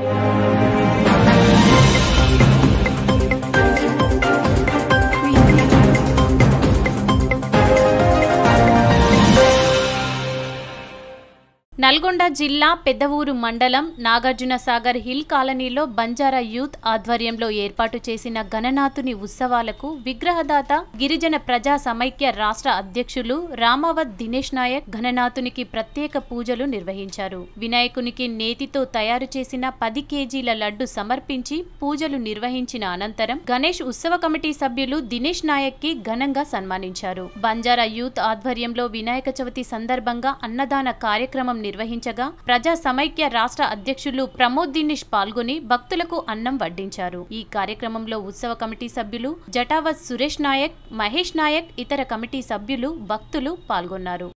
నల్గొండ జిల్లా పెద్దవూరు మండలం నాగార్జున సాగర్ హిల్ కాలనీలో బంజారా యూత్ ఆధ్వర్యంలో ఏర్పాటు చేసిన గణనాథుని ఉత్సవాలకు విగ్రహదాత గిరిజన ప్రజా సమైక్య రాష్ట్ర అధ్యక్షులు రామావత్ దినేష్ నాయక్ గణనాథునికి ప్రత్యేక పూజలు నిర్వహించారు వినాయకునికి నేతితో తయారు చేసిన పది కేజీల లడ్డు సమర్పించి పూజలు నిర్వహించిన అనంతరం గణేష్ ఉత్సవ కమిటీ సభ్యులు దినేష్ నాయక్ కి ఘనంగా సన్మానించారు బంజారా యూత్ ఆధ్వర్యంలో వినాయక చవితి సందర్భంగా అన్నదాన కార్యక్రమం నిర్వహించగా ప్రజా సమైక్య రాష్ట్ర అధ్యక్షులు ప్రమోద్ దినేష్ పాల్గొని భక్తులకు అన్నం వడ్డించారు ఈ కార్యక్రమంలో ఉత్సవ కమిటీ సభ్యులు జటావత్ సురేష్ నాయక్ మహేష్ నాయక్ ఇతర కమిటీ సభ్యులు భక్తులు పాల్గొన్నారు